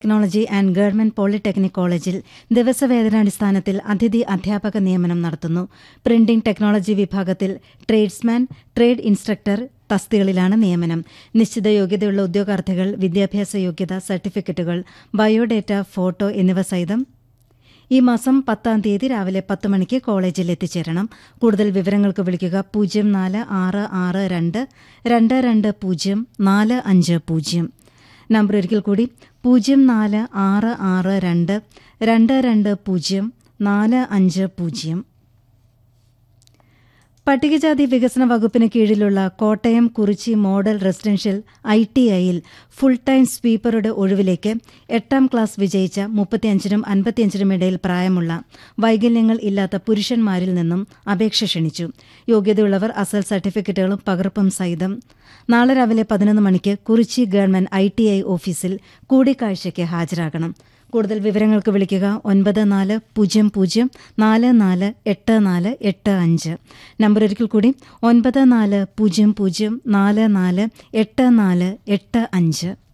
technology and government polytechnic കോളേജിൽ ദിവസവേതനാടിസ്ഥാനത്തിൽ അതിഥി അധ്യാപക നിയമനം നടത്തുന്നു പ്രിന്റിംഗ് ടെക്നോളജി വിഭാഗത്തിൽ ട്രേഡ്സ്മാൻ ട്രേഡ് ഇൻസ്ട്രക്ടർ തസ്തികളിലാണ് നിയമനം നിശ്ചിത യോഗ്യതയുള്ള ഉദ്യോഗാർത്ഥികൾ വിദ്യാഭ്യാസ യോഗ്യത സർട്ടിഫിക്കറ്റുകൾ ബയോഡേറ്റ ഫോട്ടോ എന്നിവ സഹിതം ഈ മാസം പത്താം തീയതി രാവിലെ പത്ത് മണിക്ക് കോളേജിൽ എത്തിച്ചേരണം കൂടുതൽ വിവരങ്ങൾക്ക് വിളിക്കുക പൂജ്യം നാല് ആറ് ആറ് രണ്ട് രണ്ട് രണ്ട് പൂജ്യം നാല് അഞ്ച് പൂജ്യം നമ്പർ ഒരിക്കൽ കൂടി പൂജ്യം നാല് ആറ് ആറ് രണ്ട് രണ്ട് രണ്ട് പൂജ്യം നാല് അഞ്ച് പൂജ്യം പട്ടികജാതി വികസന വകുപ്പിന് കീഴിലുള്ള Kottayam Kurichi model residential I T ഐയിൽ ഫുൾ ടൈം സ്വീപ്പറുടെ ഒഴിവിലേക്ക് എട്ടാം ക്ലാസ് വിജയിച്ച മുപ്പത്തിയഞ്ചിനും അൻപത്തിയഞ്ചിനും ഇടയിൽ പ്രായമുള്ള വൈകല്യങ്ങൾ ഇല്ലാത്ത പുരുഷന്മാരിൽ നിന്നും അപേക്ഷ ക്ഷണിച്ചു യോഗ്യതയുള്ളവർ അസൽ സർട്ടിഫിക്കറ്റുകളും പകർപ്പും സഹിതം നാളെ രാവിലെ പതിനൊന്ന് മണിക്ക് Kurichi government I T I ഓഫീസിൽ കൂടിക്കാഴ്ചയ്ക്ക് ഹാജരാകണം കൂടുതൽ വിവരങ്ങൾക്ക് വിളിക്കുക ഒൻപത് നാല് പൂജ്യം പൂജ്യം നാല് നാല് എട്ട് നാല് എട്ട് അഞ്ച് നമ്പർ ഒരിക്കൽ കൂടി ഒൻപത് നാല് പൂജ്യം പൂജ്യം നാല് നാല് എട്ട് നാല് എട്ട് അഞ്ച്